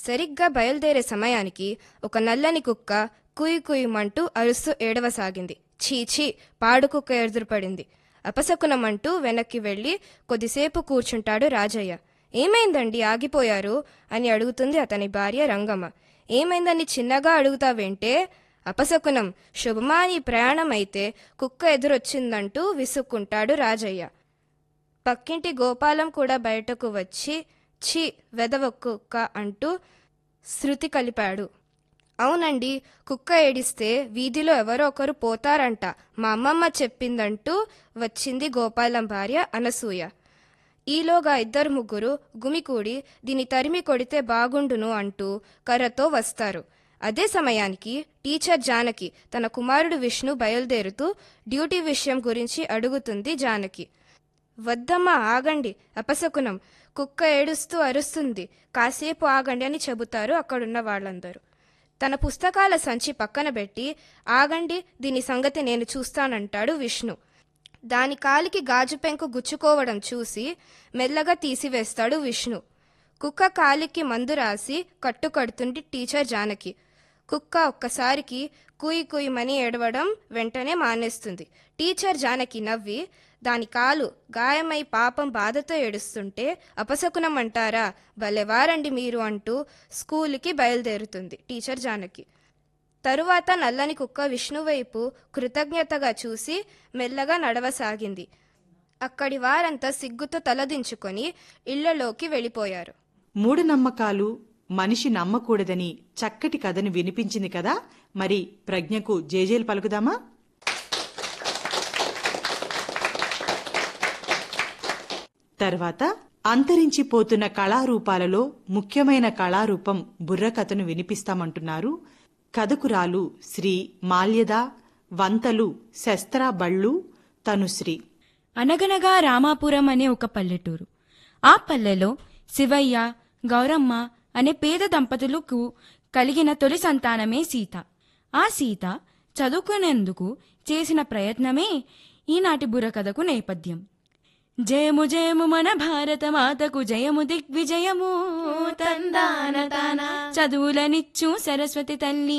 సరిగ్గా బయలుదేరే సమయానికి ఒక నల్లని కుక్క కుయ్ కుయ్యమంటూ అరుస్తూ ఏడవసాగింది చీచీ పాడుకుక్క ఎదురుపడింది అపశకునమంటూ వెనక్కి వెళ్ళి కొద్దిసేపు కూర్చుంటాడు రాజయ్య ఏమైందండి ఆగిపోయారు అని అడుగుతుంది అతని భార్య రంగమ్మ ఏమైందని చిన్నగా అడుగుతావేంటే అపశకునం శుభమాని ప్రయాణం అయితే కుక్క ఎదురొచ్చిందంటూ విసుక్కుంటాడు రాజయ్య పక్కింటి గోపాలం కూడా బయటకు వచ్చి ఛీ వెదవ కుక్క అంటూ శృతి కలిపాడు అవునండి కుక్క ఏడిస్తే వీధిలో ఎవరో ఒకరు పోతారంట మా అమ్మమ్మ చెప్పిందంటూ వచ్చింది గోపాలం భార్య అనసూయ ఈలోగా ఇద్దరు ముగ్గురు గుమికూడి దీని తరిమి కొడితే బాగుండును అంటూ కర్రతో వస్తారు అదే సమయానికి టీచర్ జానకి తన కుమారుడు విష్ణు బయలుదేరుతూ డ్యూటీ విషయం గురించి అడుగుతుంది జానకి వద్దమ్మా ఆగండి అపశకునం కుక్క ఏడుస్తూ అరుస్తుంది కాసేపు ఆగండి అని చెబుతారు అక్కడున్న వాళ్ళందరూ తన పుస్తకాల సంచి పక్కన పెట్టి ఆగండి దీని సంగతి నేను చూస్తానంటాడు విష్ణు దాని కాలికి గాజు పెంకు గుచ్చుకోవడం చూసి మెల్లగా తీసివేస్తాడు విష్ణు కుక్క కాలికి మందు రాసి కట్టు కడుతుంది టీచర్ జానకి కుక్క ఒక్కసారికి కుయ్ కుయ్యమని ఏడవడం వెంటనే మానేస్తుంది టీచర్ జానకి నవ్వి దాని కాలు గాయమై పాపం బాధతో ఏడుస్తుంటే అపశకునం అంటారా భలేవారండి మీరు అంటూ స్కూలుకి బయలుదేరుతుంది టీచర్ జానకి తరువాత నల్లని కుక్క విష్ణు వైపు కృతజ్ఞతగా చూసి మెల్లగా నడవసాగింది అక్కడి వారంతా సిగ్గుతో తలదించుకొని ఇళ్లలోకి వెళ్ళిపోయారు మూఢనమ్మకాలు మనిషి నమ్మకూడదని చక్కటి కథను వినిపించింది కదా మరి ప్రజ్ఞకు జేజేలు పలుకుదామా తర్వాత అంతరించిపోతున్న కళారూపాలలో ముఖ్యమైన కళారూపం బుర్రకథను వినిపిస్తామంటున్నారు కథకురాలు శ్రీ మాల్యద వంతలు శస్త్రా బళ్ళు తనుశ్రీ అనగనగా రామాపురం అనే ఒక పల్లెటూరు ఆ పల్లెలో శివయ్య గౌరమ్మ అనే పేద దంపతులకు కలిగిన తొలి సంతానమే సీత ఆ సీత చదువుకునేందుకు చేసిన ప్రయత్నమే ఈనాటి బుర్రకథకు నేపథ్యం జయము జయము మన భారత మాతకు జయము దిగ్విజయము తందాన తాన చదువులనిచ్చు సరస్వతి తల్లి